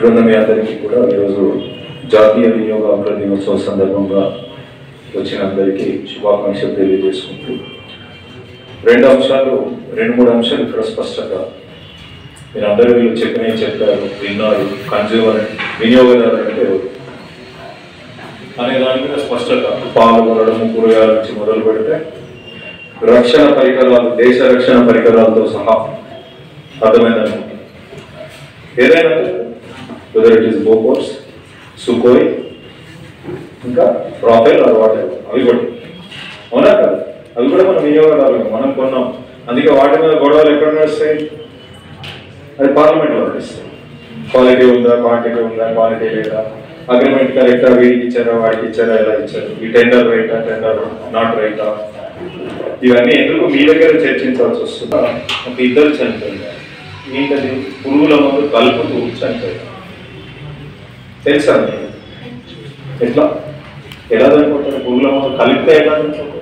ఇక్కడ ఉన్న మీ అందరికీ కూడా ఈరోజు జాతీయ వినియోగదారుల దినోత్సవ సందర్భంగా వచ్చిన అందరికీ శుభాకాంక్షలు తెలియజేసుకుంటూ రెండు అంశాలు రెండు మూడు అంశాలు ఇక్కడ స్పష్టంగా మీరు అందరూ వీళ్ళు చెప్పినవి చెప్పారు విన్నారు కన్జ్యూమర్ వినియోగదారులు అంటే ఎవరు అనే దాని మీద స్పష్టత పాలు కొనడం కూరగాయల నుంచి మొదలు పెడితే రక్షణ పరికరాలు దేశ రక్షణ పరికరాలతో సహా అర్థమైందని ఏదైనా whether it is Bofors Sukhoi ఇంకా రాఫెల్ ఆర్ వాట్ అవి కూడా అవునా కదా అవి కూడా మనం వినియోగదారులు మనం కొన్నాం అందుకే వాటి మీద గొడవలు ఎక్కడ నడుస్తాయి అది పార్లమెంట్లో నడుస్తాయి క్వాలిటీ ఉందా క్వాంటిటీ ఉందా క్వాలిటీ లేదా అగ్రిమెంట్ కరెక్టా వీడికి ఇచ్చారా వాడికి ఇచ్చారా ఎలా ఇచ్చారు ఈ టెండర్ రైటా టెండర్ నాట్ రైటా ఇవన్నీ ఎందుకు మీ దగ్గర చర్చించాల్సి వస్తుందా ఒక ఇద్దరు చనిపోయింది ఏంటది పురుగుల మందు కలుపుతూ చనిపోయింది తెలుసా మీకు? ఎట్లా ఎలా చనిపోతారు పురుగుల మందు కలిపితే ఎలా చనిపోతారు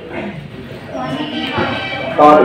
కాదు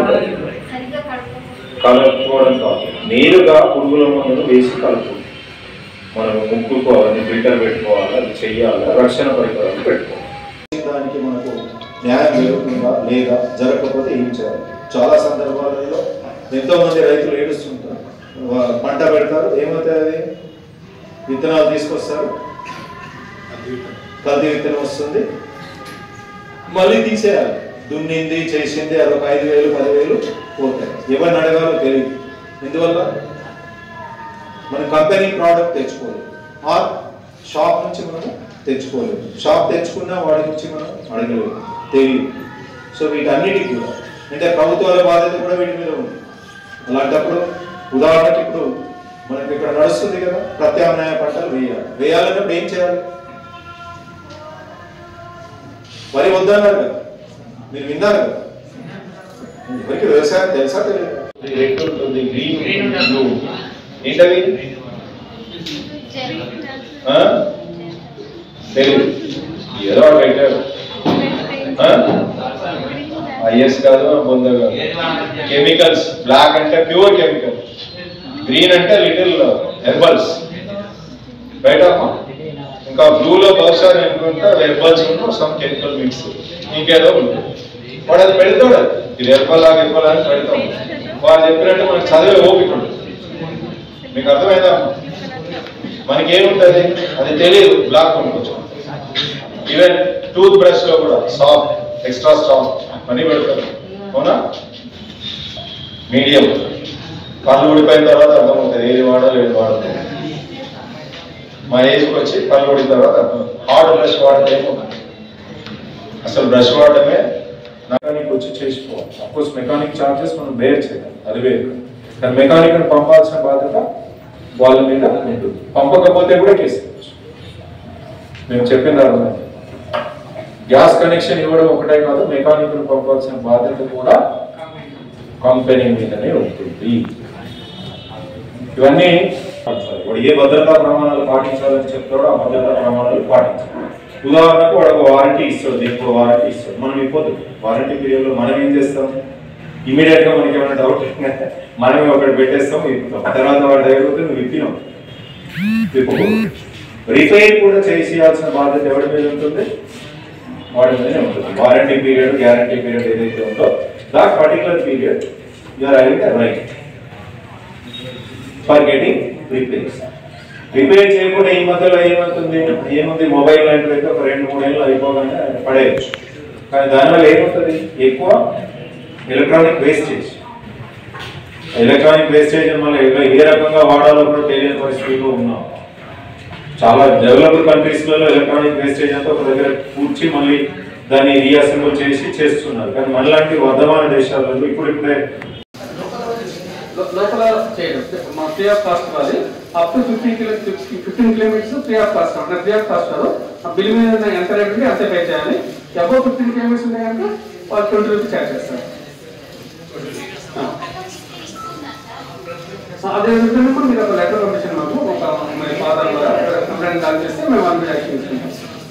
కలుపుకోవడం కాదు నేరుగా పురుగుల మందును వేసి కలుపు మనం ముక్కుకు అవన్నీ ఫిల్టర్ పెట్టుకోవాలి అది చెయ్యాలి రక్షణ పరికరాలు పెట్టుకోవాలి దానికి మనకు న్యాయం జరుగుతుందా లేదా జరగకపోతే ఏం చేయాలి చాలా సందర్భాలలో ఎంతో మంది రైతులు ఏడుస్తుంటారు వా- పంట పెడతారు ఏమవుతాయి అది విత్తనాలు తీసుకొస్తారు కల్తీ విత్తనం వస్తుంది మళ్ళీ తీసేయాలి దున్నింది చేసింది అదొక ఐదు వేలు పదివేలు పోతాయి ఎవరిని అడగాలో తెలియదు ఎందువల్ల మన కంపెనీ ప్రోడక్ట్ తెచ్చుకోలేదు ఆ షాప్ నుంచి మనం తెచ్చుకోలేదు షాప్ తెచ్చుకున్నా వాడి నుంచి మనం అడగలేదు తెలియదు సో వీటన్నిటికి కూడా అంటే ప్రభుత్వాల బాధ్యత కూడా వీటి మీద ఉంది అలాంటప్పుడు ఉదాహరణకి ఇప్పుడు మనకి ఇక్కడ నడుస్తుంది కదా ప్రత్యామ్నాయ పంటలు వేయాలి వేయాలన్నప్పుడు ఏం చేయాలి వరి వద్దన్నారు కదా మీరు విన్నారు కదా ఎవరికి వ్యవసాయం తెలుసా తెలియదు రెడ్ ఉంటుంది గ్రీన్ బ్లూ ఏంటవి ఆ? తెలియదు ఏదో ఒకటి పెట్టారు ఐఎస్ కాదు బొంద కాదు కెమికల్స్ బ్లాక్ అంటే ప్యూర్ కెమికల్ గ్రీన్ అంటే లిటిల్ హెర్బల్స్ రైట్ అమ్మా ఇంకా బ్లూలో బహుశా నేను అనుకుంటా హెర్బల్స్ సమ్ కెమికల్ మిక్స్ ఇంకేదో ఉంటుంది వాడు అది పెడతాడు అది. ఇది హెర్బల్ హెర్బల్ అని పెడతాం వాడు చెప్పినట్టు మనకు చదివే ఓపిక ఉంటుంది మీకు అర్థమైందా మనకి ఏముంటది అది తెలియదు బ్లాక్ కొనుక్కోవచ్చు ఈవెన్ టూత్ బ్రష్ లో కూడా సాఫ్ట్ ఎక్స్ట్రా సాఫ్ట్ అని పెడతారు అవునా మీడియం పళ్ళు ఊడిపోయిన తర్వాత అర్థమవుతుంది ఏది వాడాలి ఏది వాడాలి మా ఏజ్కి వచ్చి పళ్ళు ఊడిన తర్వాత హార్డ్ బ్రష్ వాడితే ఏమవుతుంది అసలు బ్రష్ వాడటమే మెకానిక్ వచ్చి చేసిపోవాలి అఫ్కోర్స్ మెకానిక్ చార్జెస్ మనం బేర్ చేయాలి అది వేరు కానీ మెకానిక్ పంపాల్సిన బాధ్యత వాళ్ళ మీద ఉంటుంది పంపకపోతే కూడా కేసు వేయచ్చు. మేము చెప్పిన అర్థమైంది గ్యాస్ కనెక్షన్ ఇవ్వడం ఒకటే కాదు మెకానిక్ పంపాల్సిన బాధ్యత కూడా కంపెనీ మీదనే ఉంటుంది ఇవన్నీ వాడు ఏ భద్రతా ప్రమాణాలు పాటించాలని చెప్తాడో ఆ భద్రతా ప్రమాణాలు పాటించాలి ఉదాహరణకు వాడు ఒక వారంటీ ఇస్తాడు దీనికి వారంటీ ఇస్తాడు మనం ఇవ్వద్దు వారంటీ పీరియడ్ లో మనం ఏం చేస్తాం ఇమీడియట్ గా మనకి ఏమైనా డౌట్ మనమే ఒకటి పెట్టేస్తాం విప్పుతాం ఆ తర్వాత వాడి దగ్గర పోతే నువ్వు విప్పినావు విప్పకూడదు రిపేర్ కూడా చేసేయాల్సిన బాధ్యత ఎవరి మీద ఉంటుంది వాడి మీదనే ఉంటుంది వారంటీ పీరియడ్ గ్యారంటీ పీరియడ్ ఏదైతే ఉందో that particular period you are having right for getting repairs repair చేయకుండా ఈ మధ్యలో ఏమవుతుంది ఏముంది మొబైల్ లాంటివి అయితే ఒక రెండు మూడు ఏళ్ళు అయిపోగానే పడేయచ్చు కానీ దానివల్ల ఏమవుతుంది ఎక్కువ ఎలక్ట్రానిక్ వేస్టేజ్ ఎలక్ట్రానిక్ వేస్టేజ్ మళ్ళీ ఏ- ఏ రకంగా వాడాలో కూడా తెలియని పరిస్థితిలో ఉన్నాం చాలా డెవలప్డ్ కంట్రీస్లలో ఎలక్ట్రానిక్ వేస్టేజ్ అంతా ఒక దగ్గర కూర్చి మళ్ళీ దాన్ని రీఅసెంబుల్ చేసి చేస్తున్నారు కానీ మనలాంటి వర్ధమాన దేశాలలో ఇప్పుడు ఇప్పుడే లో- లోపల చేయడం మా ఫ్రీ ఆఫ్ కాస్ట్ అది up to fifteen kilo fifteen kilometres free of cost అంటే ఫ్రీ ఆఫ్ కాస్ట్ కాదు ఆ బిల్ మీద ఉన్న ఎంత రేట్ ఉంటే అంతే పే చేయాలి అబౌవ్ ఫిఫ్టీన్ కిలోమీటర్స్ ఉంటే కనుక వాళ్ళు ట్వంటీ రూపీస్ ఛార్జ్ చేస్తారు ఆ. ఆ, అదే విధంగా కూడా మీరు ఒక లెటర్ పంపించండి మాకు ఒక మరి ఫాదర్ ద్వారా కంప్లైంట్ కాల్ చేస్తే మేము వాళ్ళ మీద యాక్షన్ తీసుకుంటాం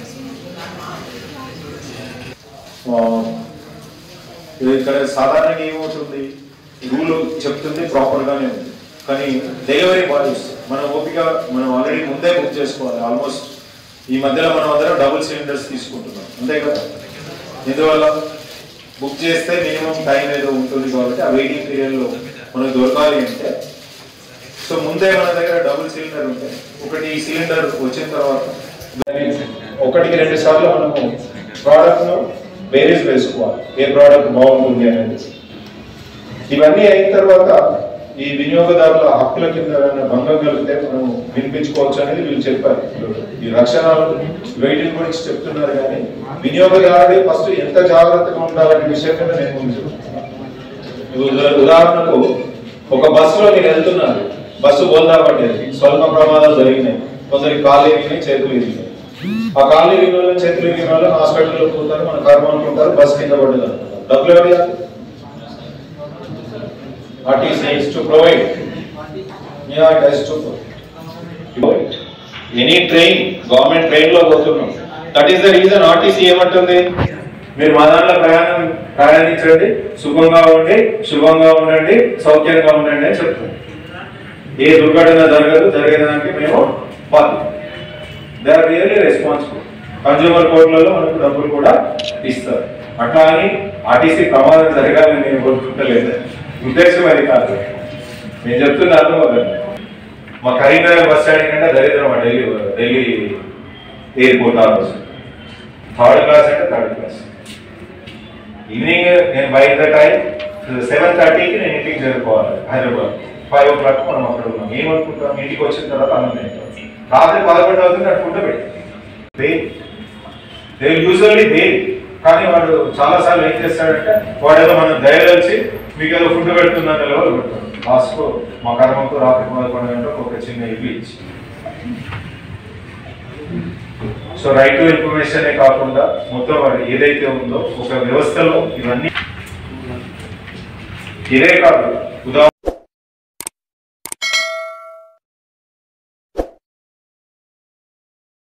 ఆ, ఇది ఇక్కడ సాధారణంగా ఏమవుతుంది రూల్ చెప్తుంది ప్రాపర్ గానే ఉంది కానీ డెలివరీ బాయ్ వస్తుంది మన ఓపిక మనం ఆల్రెడీ ముందే బుక్ చేసుకోవాలి ఆల్మోస్ట్ ఈ మధ్యలో మనం అందరం డబుల్ సిలిండర్స్ తీసుకుంటున్నాం అంతే కదా ఎందువల్ల బుక్ చేస్తే మినిమం టైం ఏదో ఉంటుంది కాబట్టి ఆ వెయిటింగ్ పీరియడ్లో మనకు దొరకాలి అంటే సో ముందే మన దగ్గర డబుల్ సిలిండర్ ఉంటే ఒకటి ఈ సిలిండర్ వచ్చిన తర్వాత దాన్ని ఒకటికి రెండు సార్లు మనము ప్రోడక్ట్ ను బేరీస్ వేసుకోవాలి ఏ ప్రోడక్ట్ బాగుంటుంది అనేది ఇవన్నీ అయిన తర్వాత ఈ వినియోగదారుల హక్కుల కింద ఏమైనా భంగం కలిగితే మనం వినిపించుకోవచ్చు అనేది వీళ్ళు చెప్పారు ఈ రక్షణలు వెయిటింగ్ గురించి చెప్తున్నారు కానీ వినియోగదారుడే ఫస్ట్ ఎంత జాగ్రత్తగా ఉండాలనే విషయం మీద నేను ముందు చెప్తున్నాను. ఉదా- ఉదాహరణకు ఒక బస్సులో మీరు వెళ్తున్నారు బస్సు బోల్దా పడ్డది స్వల్ప ప్రమాదాలు జరిగినాయి కొందరికి కాళ్ళు ఇరిగినాయి చేతులు ఇరిగినాయి ఆ కాళ్ళు ఇరిగిన వాళ్ళని చేతులు ఇరిగిన వాళ్ళని హాస్పిటల్లో పోతారు మన కర్మ అనుకుంటారు బస్సు కింద పడ్డది అనుకుంటారు డబ్బులు ఎవరు ఇవ్వాలి? RTC is to provide. Yeah, it has to provide. Any train government train లో పోతున్నాం that is the reason RTC ఏమంటుంది మీరు మా దాంట్లో ప్రయాణం ప్రయాణించండి సుఖంగా ఉండి శుభంగా ఉండండి సౌఖ్యంగా ఉండండి అని చెప్తుంది ఏ దుర్ఘటన జరగదు జరిగేదానికి మేము బాధ్యత they are really responsible consumer కోర్టులలో మనకు డబ్బులు కూడా ఇస్తారు అట్లా అని ఆర్టీసీ ప్రమాదం జరగాలని నేను కోరుకుంటలేదు ఉద్దేశం అది కాదు నేను చెప్తున్నా అర్థం అవుతుంది మా కరీంనగర్ బస్ స్టాండ్ కంటే దరిద్రం మా ఢిల్లీ ఢిల్లీ ఎయిర్పోర్ట్ ఆ బస్ థర్డ్ క్లాస్ అంటే థర్డ్ క్లాస్ ఈవినింగ్ నేను బై ద టైం సెవెన్ థర్టీకి నేను ఇంటికి చేరుకోవాలి హైదరాబాద్ ఫైవ్ ఓ క్లాక్ మనం అక్కడ ఉన్నాం ఏమనుకుంటాం ఇంటికి వచ్చిన తర్వాత అన్నం తింటాం రాత్రి పదకొండు అవుతుంది నాకు ఫుడ్ పెట్టి దే యూజువల్లీ దే కానీ వాడు చాలా సార్లు ఏం చేస్తాడంటే వాడేదో మనం దయదలిచి మీకు ఏదో ఫుడ్ పెడుతుందని లెవెల్ పెడతాడు లాస్ట్ మా కర్మకు రాత్రి పదకొండు గంటలకు ఒక చిన్న ఇల్లు ఇచ్చి సో రైట్ టు ఇన్ఫర్మేషన్ కాకుండా మొత్తం వాడు ఏదైతే ఉందో ఒక వ్యవస్థలో ఇవన్నీ ఇదే కాదు ఉదాహరణ